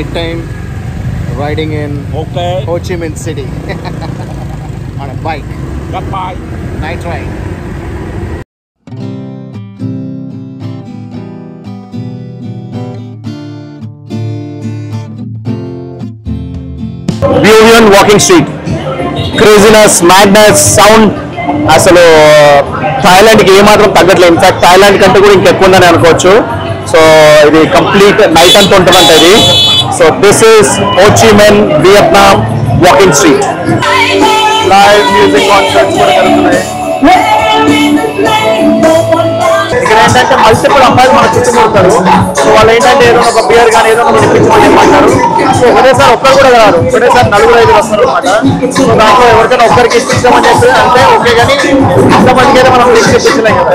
night time riding in Okay. Ho Chi Minh City on a bike. Goodbye. Night ride. Bui Vien walking street craziness madness sound అసలు థాయిలాండ్కి ఏమాత్రం తగ్గట్లేదు in fact Thailand కంటే కూడా ఇంకెక్కువ ఉందని అనుకోవచ్చు సో ఇది కంప్లీట్ నైట్ అంతా ఉంటుందంట ఇది so this is Ho Chi Minh Vietnam walking street live music concerts కూడా జరుగుతున్నాయి ఇక్కడ ఏంటంటే మల్టిపుల్ అమ్మాయిలు మన చుట్టూ ఉంటారు సో వాళ్ళు ఏంటంటే ఏదో ఒక బియర్ కానీ ఏదో ఒకటి ఇప్పించమని చెప్పంటారు సో ఒకటేసారి ఒక్కరు కూడా రారు ఒకటేసారి నలుగురు ఐదు వస్తారు అనమాట సో దాంట్లో ఎవరికైనా ఒక్కరికి ఇప్పించమని చెప్పి అంటే ఓకే కానీ ఇంతమందికి అయితే మనం లిస్ట్ ఇప్పించలేం కదా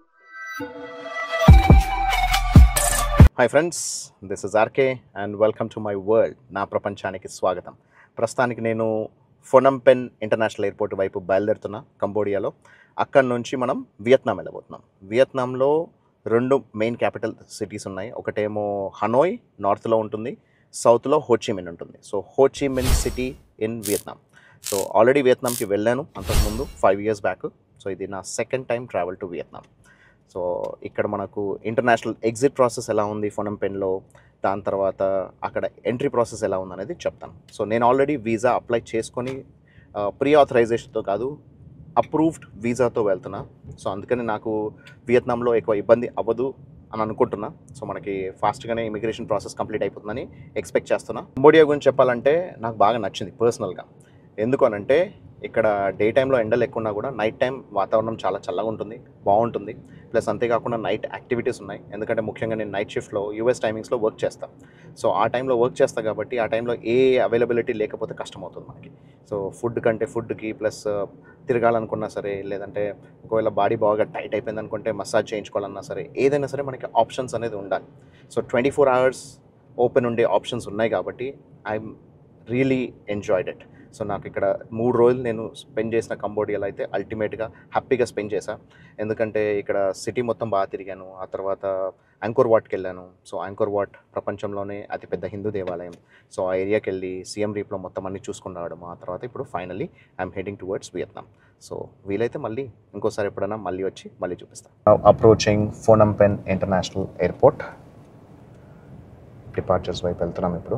hi friends this is RK and welcome to my world నా ప్రపంచానికి స్వాగతం ప్రస్తుతానికి నేను ఫొనంపెన్ ఇంటర్నేషనల్ ఎయిర్పోర్ట్ వైపు బయలుదేరుతున్నా కంబోడియాలో అక్కడి నుంచి మనం వియత్నాం వెళ్ళబోతున్నాం వియత్నాంలో రెండు మెయిన్ క్యాపిటల్ సిటీస్ ఉన్నాయి ఒకటేమో హనోయ్ నార్త్లో ఉంటుంది సౌత్లో హోచిమిన్ ఉంటుంది so Ho Chi Minh city in Vietnam so already వియత్నాంకి వెళ్ళాను అంతకుముందు ఫైవ్ ఇయర్స్ బ్యాక్ సో ఇది నా second time travel to Vietnam so ఇక్కడ మనకు ఇంటర్నేషనల్ ఎగ్జిట్ ప్రాసెస్ ఎలా ఉంది ఫోనం పెన్లో దాని తర్వాత అక్కడ ఎంట్రీ ప్రాసెస్ ఎలా ఉంది అనేది చెప్తాను సో నేను ఆల్రెడీ వీసా అప్లై చేసుకొని ప్రీ ఆథరైజేషన్తో కాదు అప్రూవ్డ్ వీసాతో వెళ్తున్నా సో అందుకని నాకు వియత్నాంలో ఎక్కువ ఇబ్బంది అవ్వదు అని అనుకుంటున్నా సో మనకి ఫాస్ట్గానే ఇమిగ్రేషన్ ప్రాసెస్ కంప్లీట్ అయిపోతుందని ఎక్స్పెక్ట్ చేస్తున్నా కంబోడియా గురించి చెప్పాలంటే నాకు బాగా నచ్చింది పర్సనల్గా ఎందుకు అనంటే ఇక్కడ డే టైంలో ఎండలు ఎక్కువ ఉన్నా కూడా నైట్ టైం వాతావరణం చాలా చల్లగా ఉంటుంది బాగుంటుంది ప్లస్ అంతేకాకుండా నైట్ యాక్టివిటీస్ ఉన్నాయి ఎందుకంటే ముఖ్యంగా నేను నైట్ షిఫ్ట్లో యూఎస్ టైమింగ్స్లో వర్క్ చేస్తాను సో ఆ టైంలో వర్క్ చేస్తా కాబట్టి ఆ టైంలో ఏ అవైలబిలిటీ లేకపోతే కష్టమవుతుంది మనకి సో ఫుడ్ కంటే ఫుడ్కి ప్లస్ తిరగాలనుకున్నా సరే లేదంటే ఒకవేళ బాడీ బాగా టైట్ అయిపోయింది అనుకుంటే మసాజ్ చేయించుకోవాలన్నా సరే ఏదైనా సరే మనకి ఆప్షన్స్ అనేది ఉండాలి so twenty four hours open ఉండే ఆప్షన్స్ ఉన్నాయి కాబట్టి I'm really enjoyed it so నాకు ఇక్కడ మూడు రోజులు నేను స్పెండ్ చేసిన కంబోడియాలో అయితే అల్టిమేట్గా హ్యాపీగా స్పెండ్ చేశా ఎందుకంటే ఇక్కడ సిటీ మొత్తం బాగా తిరిగాను ఆ తర్వాత యాంకోర్ వాట్కి వెళ్ళాను సో యాంకోర్ వాట్ ప్రపంచంలోనే అతిపెద్ద హిందూ దేవాలయం సో ఆ ఏరియాకి వెళ్ళి సీఎం రీప్లో మొత్తం అన్ని చూసుకుని రావడం ఆ తర్వాత ఇప్పుడు finally I'm heading towards Vietnam so వీలైతే మళ్ళీ ఇంకోసారి ఎప్పుడైనా మళ్ళీ వచ్చి మళ్ళీ చూపిస్తాను approaching Phnom Penh international airport departures వైపు వెళ్తున్నాం ఇప్పుడు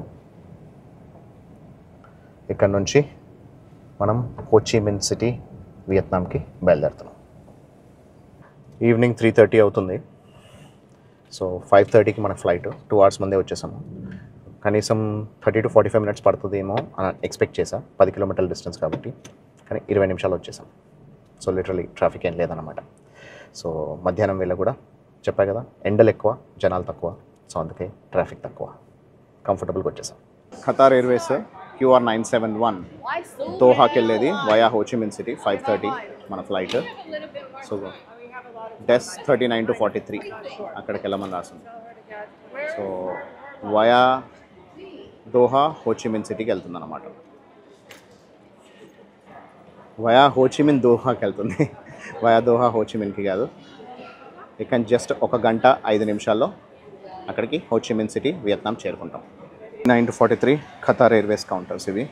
ఇక్కడ నుంచి మనం హోచిమిన్ సిటీ వియత్నాంకి బయలుదేరుతున్నాం ఈవినింగ్ త్రీ థర్టీ అవుతుంది సో ఫైవ్ థర్టీకి మన ఫ్లైట్ టూ అవర్స్ ముందే వచ్చేసాము కనీసం thirty to forty five minutes పడుతుందేమో అని ఎక్స్పెక్ట్ చేసా పది కిలోమీటర్ల డిస్టెన్స్ కాబట్టి కానీ ఇరవై నిమిషాలు వచ్చేసాం సో లిటరలీ ట్రాఫిక్ ఏం లేదన్నమాట సో మధ్యాహ్నం వేళ కూడా చెప్పా కదా ఎండలు ఎక్కువ జనాలు తక్కువ సో అందుకే ట్రాఫిక్ తక్కువ కంఫర్టబుల్గా వచ్చేసాం Qatar Airways QR nine seven one దోహాకి వెళ్ళేది via Ho Chi Minh city five thirty మన ఫ్లైట్ సో డెస్ thirty nine to forty three అక్కడికి వెళ్ళమని రాసింది సో వయా దోహా హోచిమిన్ సిటీకి వెళ్తుంది అనమాట వయా హోచిమిన్ దోహాకి వెళ్తుంది వయా దోహా హోచిమిన్కి కాదు ఇక జస్ట్ ఒక గంట ఐదు నిమిషాల్లో అక్కడికి హోచిమిన్ సిటీ వియత్నాం చేరుకుంటాం nine to forty three Qatar Airways counters ఇవి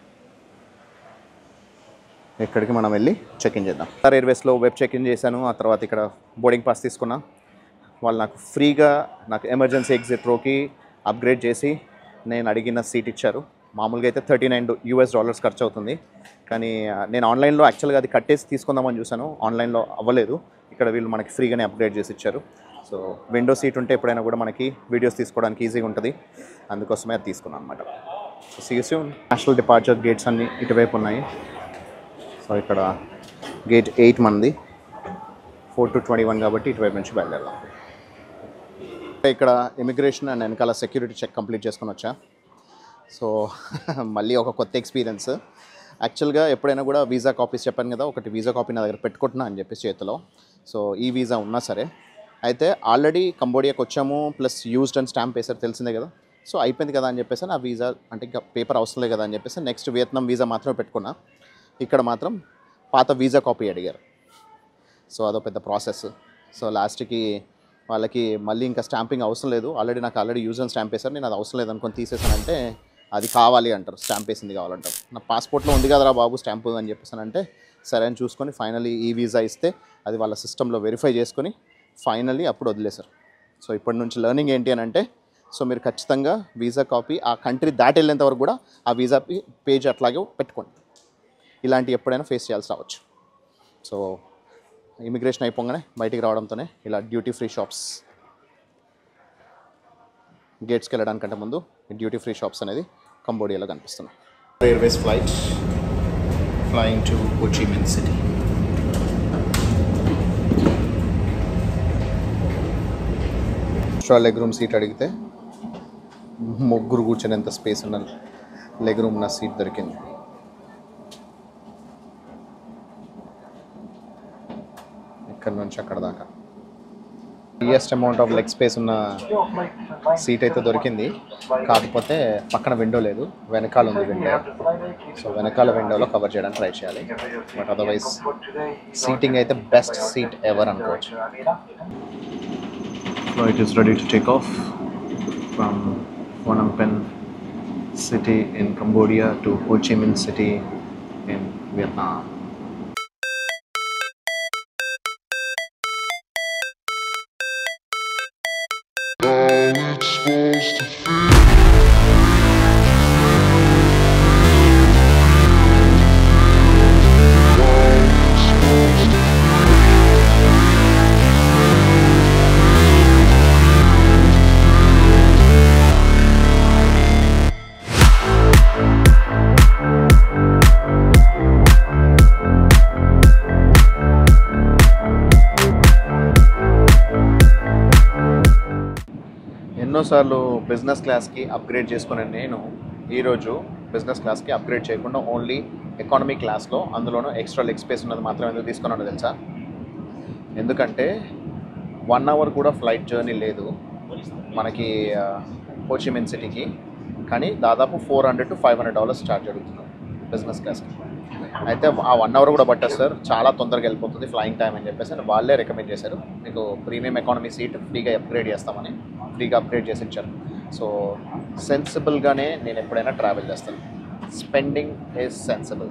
ఇక్కడికి మనం వెళ్ళి చెక్ ఇన్ చేద్దాం ఖతార్ ఎయిర్వేస్లో వెబ్ చెక్ ఇన్ చేశాను ఆ తర్వాత ఇక్కడ బోర్డింగ్ పాస్ తీసుకున్నా వాళ్ళు నాకు ఫ్రీగా నాకు ఎమర్జెన్సీ ఎగ్జిట్ రోకి అప్గ్రేడ్ చేసి నేను అడిగిన సీట్ ఇచ్చారు మామూలుగా అయితే థర్టీ నైన్ యూఎస్ డాలర్స్ ఖర్చు అవుతుంది కానీ ఆ, నేను ఆన్లైన్లో యాక్చువల్గా అది కట్టేసి తీసుకుందామని చూశాను ఆన్లైన్లో అవ్వలేదు ఇక్కడ వీళ్ళు మనకి ఫ్రీగానే అప్గ్రేడ్ చేసి ఇచ్చారు సో విండో సీట్ ఉంటే ఎప్పుడైనా కూడా మనకి వీడియోస్ తీసుకోవడానికి ఈజీగా ఉంటుంది అందుకోసమే అది తీసుకున్నాను అనమాట సో సీసీ నేషనల్ డిపార్చర్ గేట్స్ అన్నీ ఇటువైపు ఉన్నాయి సో ఇక్కడ గేట్ ఎయిట్ మంది ఫోర్ టు ట్వంటీ వన్ కాబట్టి ఇటువైపు నుంచి బయలుదేరదాం ఇక్కడ ఇమిగ్రేషన్ అండ్ వెనకాల సెక్యూరిటీ చెక్ కంప్లీట్ చేసుకొని వచ్చా సో మళ్ళీ ఒక కొత్త ఎక్స్పీరియన్స్ యాక్చువల్గా ఎప్పుడైనా కూడా వీసా కాపీస్ చెప్పాను కదా ఒకటి వీసా కాపీ నా దగ్గర పెట్టుకుంటున్నా అని చెప్పేసి చేతిలో సో ఈ వీసా ఉన్నా సరే అయితే ఆల్రెడీ కంబోడియాకి వచ్చాము ప్లస్ యూజ్డ్ అండ్ స్టాంప్ వేసారు తెలిసిందే కదా సో అయిపోయింది కదా అని చెప్పేసి నా వీసా అంటే ఇంకా పేపర్ అవసరం లేదు కదా అని చెప్పేసి నెక్స్ట్ వియత్నాం వీసా మాత్రమే పెట్టుకున్నా ఇక్కడ మాత్రం పాత వీసా కాపీ అడిగారు సో అదో పెద్ద ప్రాసెస్ సో లాస్ట్కి వాళ్ళకి మళ్ళీ ఇంకా స్టాంపింగ్ అవసరం లేదు ఆల్రెడీ నాకు ఆల్రెడీ యూజ్ అండ్ స్టాంప్ వేశారు నేను అది అవసరం లేదు అనుకొని తీసేసానంటే అది కావాలి అంటారు స్టాంప్ వేసింది కావాలంటారు నా పాస్పోర్ట్లో ఉంది కదరా బాబు స్టాంపు అని చెప్పేసానంటే సరే అని చూసుకొని ఫైనల్లీ ఈ వీసా ఇస్తే అది వాళ్ళ సిస్టంలో వెరిఫై చేసుకొని ఫైనల్లీ అప్పుడు వదిలేశారు సో ఇప్పటి నుంచి లెర్నింగ్ ఏంటి అని అంటే సో మీరు ఖచ్చితంగా వీసా కాపీ ఆ కంట్రీ దాటి వెళ్ళేంత వరకు కూడా ఆ వీసా పేజ్ అట్లాగే పెట్టుకోండి ఇలాంటి ఎప్పుడైనా ఫేస్ చేయాల్సి రావచ్చు సో ఇమిగ్రేషన్ అయిపోగానే బయటికి రావడంతోనే ఇలా డ్యూటీ ఫ్రీ షాప్స్ గేట్స్కి వెళ్ళడానికంటే ముందు డ్యూటీ ఫ్రీ షాప్స్ అనేది కంబోడియాలో కనిపిస్తున్నాయి airways flight flying to Ho Chi Minh city extra leg room seat అడిగితే ముగ్గురు కూర్చునేంత స్పేస్ ఉన్న లెగ్ రూమ్ నా సీట్ దొరికింది ఇక్కడ నుంచి అక్కడ దాకా biggest amount of leg space ఉన్న సీట్ అయితే దొరికింది కాకపోతే పక్కన విండో లేదు వెనకాల ఉంది విండో సో వెనకాల విండోలో కవర్ చేయడానికి ట్రై చేయాలి బట్ అదర్వైజ్ సీటింగ్ అయితే బెస్ట్ సీట్ ఎవర్ అనుకోవచ్చు Flight is ready to take off from Phnom Penh city in Cambodia to Ho Chi Minh city in Vietnam. ఎన్నోసార్లు బిజినెస్ క్లాస్కి అప్గ్రేడ్ చేసుకునే నేను ఈరోజు బిజినెస్ క్లాస్కి అప్గ్రేడ్ చేయకుండా ఓన్లీ ఎకానమీ క్లాస్లో అందులోనూ ఎక్స్ట్రా లెగ్ స్పేస్ ఉన్నది మాత్రం ఎందుకు తీసుకున్నానో తెలుసా ఎందుకంటే వన్ అవర్ కూడా ఫ్లైట్ జర్నీ లేదు మనకి హోచిమిన్ సిటీకి కానీ దాదాపు four hundred to five hundred dollars charge అడుగుతున్నాం బిజినెస్ క్లాస్కి అయితే ఆ వన్ అవర్ కూడా పట్టదు సార్ చాలా తొందరగా వెళ్ళిపోతుంది ఫ్లయింగ్ టైం అని చెప్పేసి అని వాళ్ళే రికమెండ్ చేశారు మీకు ప్రీమియం ఎకానమీ సీట్ ఫ్రీగా అప్గ్రేడ్ చేస్తామని ఫ్రీగా అప్గ్రేడ్ చేసి ఇచ్చారు సో సెన్సిబుల్గానే నేను ఎప్పుడైనా ట్రావెల్ చేస్తాను స్పెండింగ్ ఈజ్ సెన్సిబుల్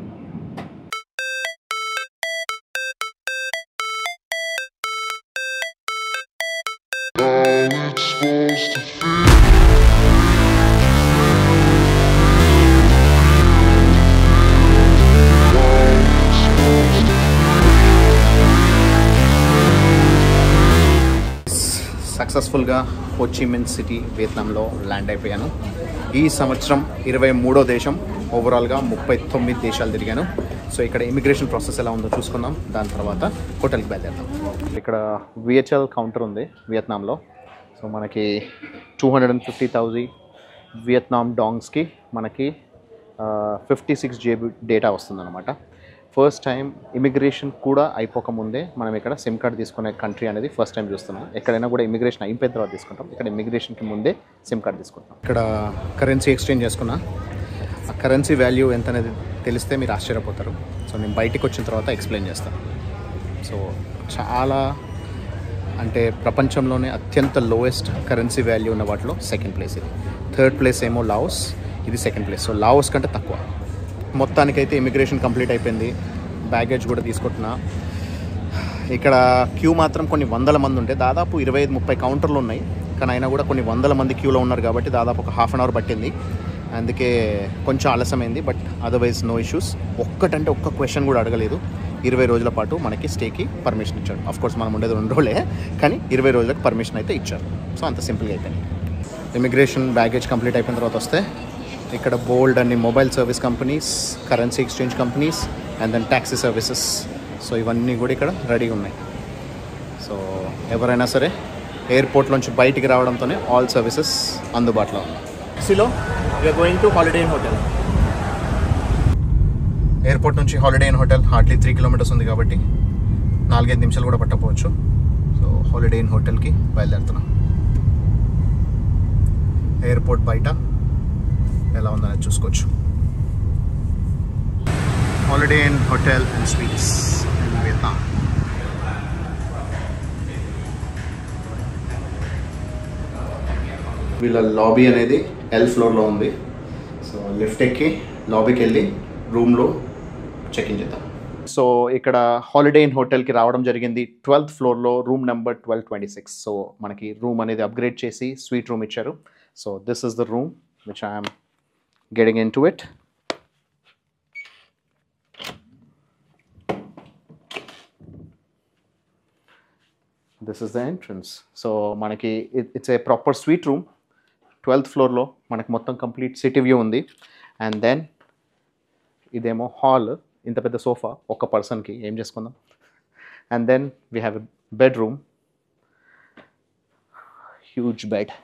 సక్సెస్ఫుల్గా హోచిమిన్ సిటీ వియత్నాంలో ల్యాండ్ అయిపోయాను ఈ సంవత్సరం ఇరవై మూడో దేశం ఓవరాల్గా ముప్పై తొమ్మిది దేశాలు తిరిగాను సో ఇక్కడ ఇమిగ్రేషన్ ప్రాసెస్ ఎలా ఉందో చూసుకుందాం దాని తర్వాత హోటల్కి బయలుదేరుదాం ఇక్కడ విహెచ్ఎల్ కౌంటర్ ఉంది వియత్నాంలో సో మనకి two hundred and fifty thousand Vietnam డాంగ్స్కి మనకి ఫిఫ్టీ సిక్స్ జేబీ డేటా వస్తుందన్నమాట ఫస్ట్ టైం ఇమిగ్రేషన్ కూడా అయిపోకముందే మనం ఇక్కడ సిమ్ కార్డ్ తీసుకునే కంట్రీ అనేది ఫస్ట్ టైం చూస్తున్నాం ఎక్కడైనా కూడా ఇమిగ్రేషన్ అయిపోయిన తర్వాత తీసుకుంటాం ఇక్కడ ఇమిగ్రేషన్కి ముందే సిమ్ కార్డ్ తీసుకుంటాం ఇక్కడ కరెన్సీ ఎక్స్చేంజ్ చేసుకున్నా ఆ కరెన్సీ వాల్యూ ఎంత అనేది తెలిస్తే మీరు ఆశ్చర్యపోతారు సో నేను బయటికి వచ్చిన తర్వాత ఎక్స్ప్లెయిన్ చేస్తాను సో చాలా అంటే ప్రపంచంలోనే అత్యంత లోయెస్ట్ కరెన్సీ వాల్యూ ఉన్న వాటిలో సెకండ్ ప్లేస్ ఇది థర్డ్ ప్లేస్ ఏమో లావోస్ ఇది సెకండ్ ప్లేస్ సో లావోస్ కంటే తక్కువ మొత్తానికైతే ఇమిగ్రేషన్ కంప్లీట్ అయిపోయింది బ్యాగేజ్ కూడా తీసుకుంటున్నా ఇక్కడ క్యూ మాత్రం కొన్ని వందల మంది ఉంటే దాదాపు ఇరవై ఐదు ముప్పై కౌంటర్లు ఉన్నాయి కానీ అయినా కూడా కొన్ని వందల మంది క్యూలో ఉన్నారు కాబట్టి దాదాపు ఒక హాఫ్ అన్ అవర్ పట్టింది అందుకే కొంచెం ఆలస్యమైంది బట్ అదర్వైజ్ నో ఇష్యూస్ ఒక్కటంటే ఒక్క క్వశ్చన్ కూడా అడగలేదు ఇరవై రోజుల పాటు మనకి స్టేకి పర్మిషన్ ఇచ్చాడు అఫ్ కోర్స్ మనం ఉండేది రెండు రోజులే కానీ ఇరవై రోజులకు పర్మిషన్ అయితే ఇచ్చారు సో అంత సింపుల్గా అయిపోయింది ఇమిగ్రేషన్ బ్యాగేజ్ కంప్లీట్ అయిపోయిన తర్వాత వస్తే ఇక్కడ బోల్డ్ అన్ని mobile service companies currency exchange companies and then taxi services so ఇవన్నీ కూడా ఇక్కడ రెడీగా ఉన్నాయి సో ఎవరైనా సరే ఎయిర్పోర్ట్ నుంచి బయటికి రావడంతోనే ఆల్ సర్వీసెస్ అందుబాటులో ఉన్నాయి సిలో we're going to Holiday Inn hotel airport నుంచి Holiday Inn hotel hardly three kilometres ఉంది కాబట్టి నాలుగైదు నిమిషాలు కూడా పట్టకపోవచ్చు సో హాలిడే ఇన్ హోటల్కి బయలుదేరుతున్నాం ఎయిర్పోర్ట్ బయట ఎలా ఉందనేది చూసుకోవచ్చు Holiday Inn hotel and suites in Vietnam వీళ్ళ లాబీ అనేది ఎల్ ఫ్లోర్లో ఉంది సో లిఫ్ట్ ఎక్కి లాబీకి వెళ్ళి రూమ్లో చెక్ ఇన్ చేద్దాం సో ఇక్కడ హాలిడే ఇన్ హోటల్కి రావడం జరిగింది ట్వెల్త్ ఫ్లోర్లో room number twelve twenty six so మనకి రూమ్ అనేది అప్గ్రేడ్ చేసి స్వీట్ రూమ్ ఇచ్చారు so this is the room which I'm getting in to it this is the entrance so మనకి it's a proper sweet room twelfth ఫ్లోర్లో మనకి మొత్తం complete city view ఉంది and then ఇదేమో hall ఇంత పెద్ద సోఫా ఒక పర్సన్కి ఏం చేసుకుందాం and then we have a bedroom huge bed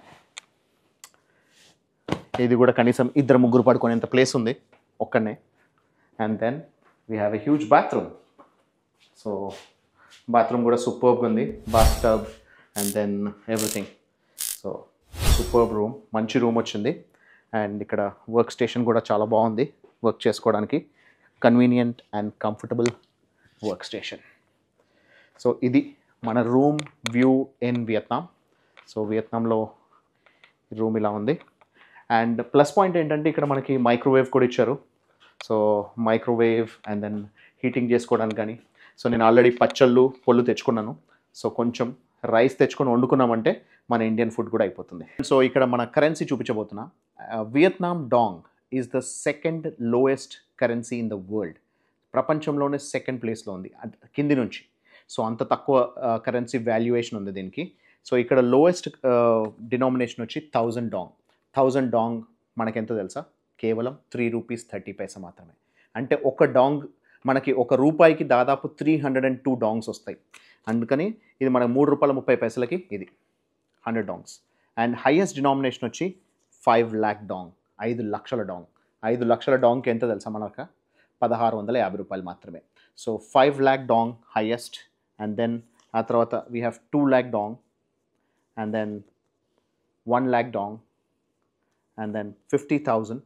ఇది కూడా కనీసం ఇద్దరు ముగ్గురు పడుకునేంత ప్లేస్ ఉంది ఒక్కనే and then we have a huge bathroom so bathroom కూడా సూపర్గా ఉంది bath tub and then everything so superb room మంచి రూమ్ వచ్చింది అండ్ ఇక్కడ వర్క్ స్టేషన్ కూడా చాలా బాగుంది వర్క్ చేసుకోవడానికి convenient and comfortable work station so ఇది మన room view in Vietnam so వియత్నాంలో రూమ్ ఇలా ఉంది అండ్ ప్లస్ పాయింట్ ఏంటంటే ఇక్కడ మనకి మైక్రోవేవ్ కూడా ఇచ్చారు so microwave and then heating చేసుకోవడానికి కానీ సో నేను ఆల్రెడీ పచ్చళ్ళు పొళ్ళు తెచ్చుకున్నాను సో కొంచెం రైస్ తెచ్చుకొని వండుకున్నామంటే మన ఇండియన్ ఫుడ్ కూడా అయిపోతుంది సో ఇక్కడ మన కరెన్సీ చూపించబోతున్నా Vietnam dong is the second lowest currency in the world ప్రపంచంలోనే సెకండ్ ప్లేస్లో ఉంది అట్- కింది నుంచి సో అంత తక్కువ కరెన్సీ వాల్యుయేషన్ ఉంది దీనికి సో ఇక్కడ లోయెస్ట్ డినామినేషన్ వచ్చి థౌజండ్ డాంగ్ థౌజండ్ డాంగ్ మనకెంత తెలుసా కేవలం త్రీ రూపీస్ థర్టీ పైసా మాత్రమే అంటే ఒక డాంగ్ మనకి ఒక రూపాయికి దాదాపు three hundred and two dongs వస్తాయి అందుకని ఇది మనకు మూడు రూపాయల ముప్పై పైసలకి ఇది hundred dongs and highest denomination వచ్చి ఫైవ్ ల్యాక్ డాంగ్ ఐదు లక్షల డాంగ్ ఐదు లక్షల డాంగ్కి ఎంత తెలుసా మనకు పదహారు వందల యాభై రూపాయలు మాత్రమే so five lakh dong highest and then ఆ తర్వాత we have two lakh dong and then one lakh dong and then fifty thousand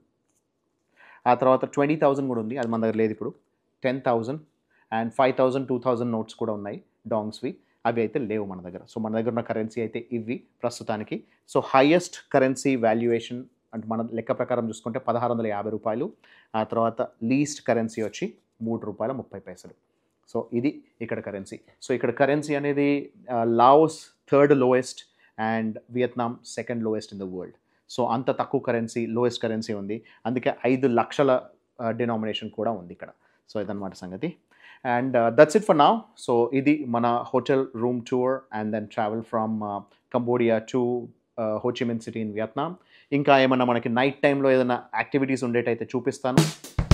ఆ తర్వాత ట్వంటీ థౌజండ్ కూడా ఉంది అది మన దగ్గర లేదు ఇప్పుడు ten thousand and five thousand two thousand notes కూడా ఉన్నాయి డాంగ్స్వి అవి అయితే లేవు మన దగ్గర సో మన దగ్గర ఉన్న కరెన్సీ అయితే ఇవి ప్రస్తుతానికి సో హైయెస్ట్ కరెన్సీ వాల్యుయేషన్ అంటే మన లెక్క ప్రకారం చూసుకుంటే పదహారు వందల యాభై రూపాయలు ఆ తర్వాత లీస్ట్ కరెన్సీ వచ్చి మూడు రూపాయల ముప్పై పైసలు సో ఇది ఇక్కడ కరెన్సీ సో ఇక్కడ కరెన్సీ అనేది Laos third lowest and Vietnam second lowest in the world so అంత తక్కువ కరెన్సీ లోయెస్ట్ కరెన్సీ ఉంది అందుకే ఐదు లక్షల డినామినేషన్ కూడా ఉంది ఇక్కడ సో ఇదన్నమాట సంగతి అండ్ దట్స్ ఇట్ ఫర్ నా సో ఇది మన hotel room tour and then travel from Cambodia to Ho Chi Minh city in Vietnam ఇంకా ఏమన్నా మనకి నైట్ టైంలో ఏదైనా యాక్టివిటీస్ ఉండేటైతే చూపిస్తాను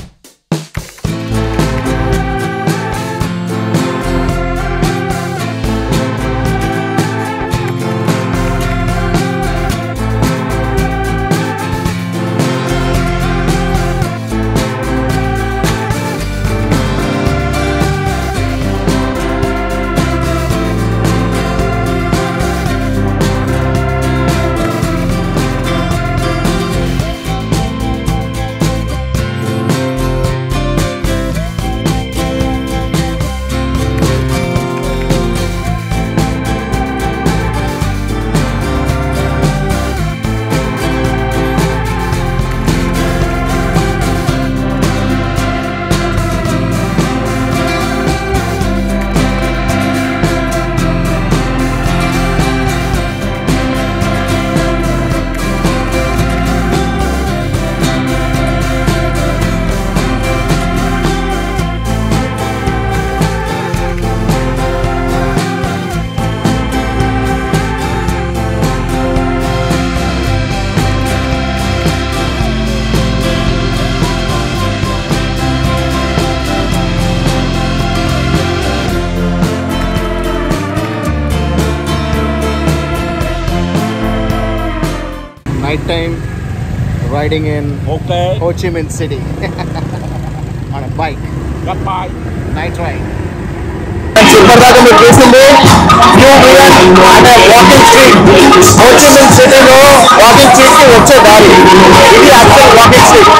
night time riding in Okay. Ho Chi Minh city on bike Goodbye. Night ride ఇప్పటిదాకా మీరు చూసింది న్యూ మియన్ అనే వాకింగ్ స్ట్రీట్ హోచిమిన్ సిటీలో వాకింగ్ స్ట్రీట్ కి వచ్చే దారి ఇది యాక్చువల్ వాకింగ్ స్ట్రీట్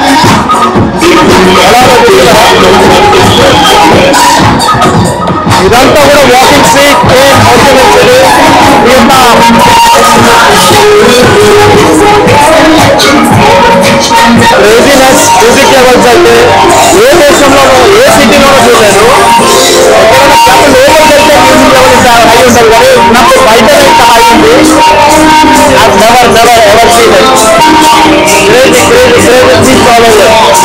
ఎలాగో చూస్తున్నారా? ఇదంతా కూడా walking street in Ho Chi Minh city Vietnam craziness music levels అయితే ఏ దేశంలోనూ ఏ సిటీలోనూ చూడలేదు ఎక్కడైనా క్లబ్ లోపలికి వెళ్తే మ్యూజిక్ లెవెల్ ఇంత హై ఉంటుంది కానీ నాకు బయట ఇంత హై ఉంది I've never, never ever seen it. Crazy, crazy, crazy things all over.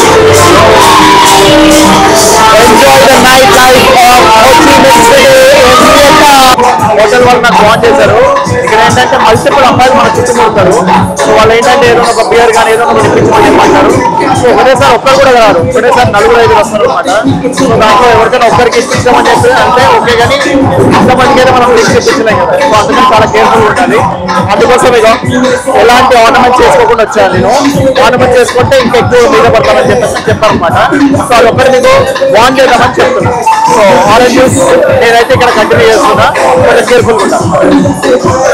Enjoy the night life of Ho Chi Minh City in Vietnam. Hotel వాళ్ళు నాకు ఫోన్ చేశారు ఇక్కడ ఏంటంటే మల్టిపుల్ అమ్మాయిలు మన చుట్టూ ఉంటారు సో వాళ్ళు ఏంటంటే ఏదో ఒక బియర్ కానీ ఏదో ఒకటి తెప్పించుకొని చెప్పమంటారు సో ఒకటేసారి ఒక్కరు కూడా రారు ఒకటేసారి నలుగురు ఐదు వస్తారు అనమాట సో దాంట్లో ఎవరికైనా ఒక్కరికి ఇప్పించామని చెప్పి అంటే ఓకే కానీ ఇంతమందికి అయితే మనం లిస్ట్ ఇప్పించలేం కదా సో అందుకని చాలా కేర్ఫుల్ ఉండాలి అందుకోసం ఇక ఎలాంటి ఆర్నమెంట్ చేసుకోకుండా వచ్చాను నేను ఆర్నమెంట్ చేసుకుంటే ఇంకా ఎక్కువ మీద పడతానని చెప్పేసి చెప్పారనమాట సో అది ఒక్కటి మీకు వాన్ చేద్దామని చెప్తున్నాను సో ఆరెంజ్ జ్యూస్ నేనైతే ఇక్కడ కంటిన్యూ చేస్తున్నా కొంచెం కేర్ఫుల్గా ఉంటాను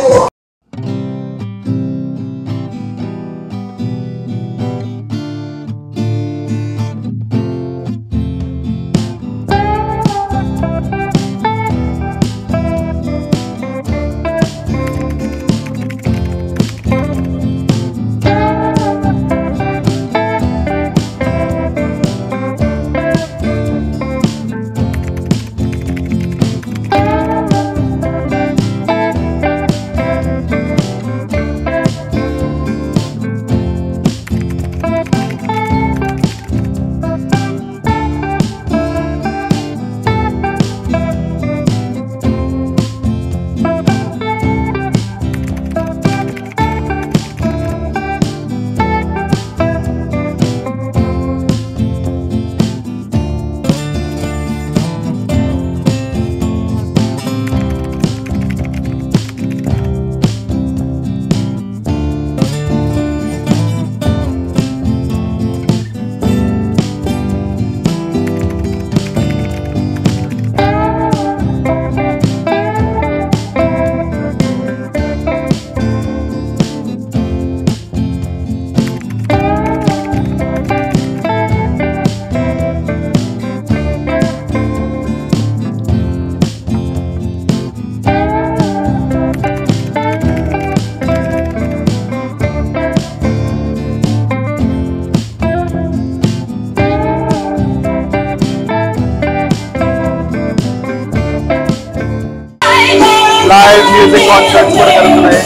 లైవ్ మ్యూజిక్ కాన్సర్ట్స్ కూడా జరుగుతున్నాయి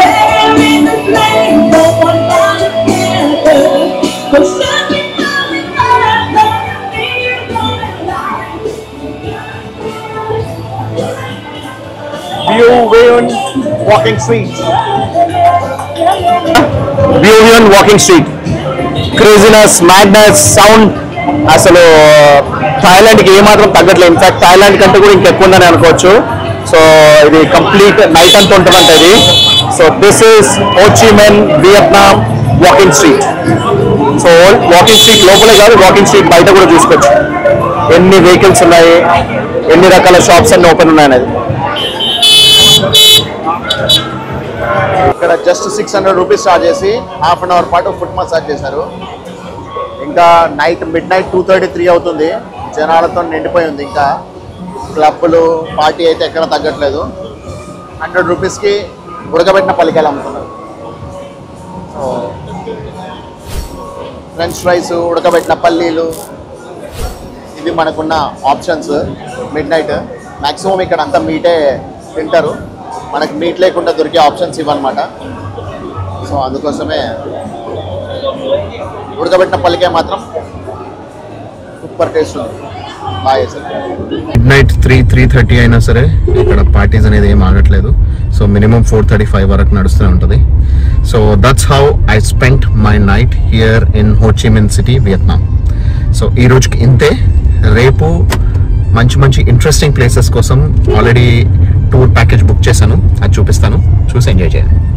Bui Vien walking street Bui Vien walking street craziness madness sound అసలు థాయిలాండ్కి ఏమాత్రం తగ్గట్లేదు ఇన్ఫాక్ట్ థాయిలాండ్ కంటే కూడా ఇంకెక్కువ ఉందని అనుకోవచ్చు సో ఇది కంప్లీట్ నైట్ అంతా ఉంటుందంట ఇది so this is Ho Chi Minh Vietnam walking street so walking street లోపలే కాదు వాకింగ్ స్ట్రీట్ బయట కూడా చూసుకోవచ్చు ఎన్ని వెహికల్స్ ఉన్నాయి ఎన్ని రకాల షాప్స్ అన్ని ఓపెన్ ఉన్నాయి అనేది ఇక్కడ just six hundred rupees charge చేసి హాఫ్ అన్ అవర్ పాటు ఫుట్ మసాజ్ చేశారు ఇంకా night midnight two thirty three అవుతుంది జనాలతో నిండిపోయి ఉంది ఇంకా క్లబ్బులు పార్టీ అయితే ఎక్కడ తగ్గట్లేదు హండ్రెడ్ రూపీస్కి ఉడకబెట్టిన పలికాయలు అమ్ముతున్నారు సో ఫ్రెంచ్ ఫ్రైస్ ఉడకబెట్టిన పల్లీలు ఇవి మనకున్న ఆప్షన్స్ మిడ్ నైట్ మ్యాక్సిమం ఇక్కడ అంతా మీటే తింటారు మనకి మీట్ లేకుండా దొరికే ఆప్షన్స్ ఇవన్నమాట సో అందుకోసమే ఉడకబెట్టిన పల్లికాయ మాత్రం సూపర్ టేస్ట్ ఉంది బాగా చేశారు midnight three three thirty అయినా సరే ఇక్కడ పార్టీస్ అనేది ఏం ఆగట్లేదు so minimum four thirty five వరకు నడుస్తూనే ఉంటుంది so that's how I spent my night here in Ho Chi Minh city Vietnam so ఈ రోజుకి ఇంతే రేపు మంచి మంచి ఇంట్రెస్టింగ్ ప్లేసెస్ కోసం ఆల్రెడీ టూర్ ప్యాకేజ్ బుక్ చేశాను అది చూపిస్తాను చూసి ఎంజాయ్ చేయండి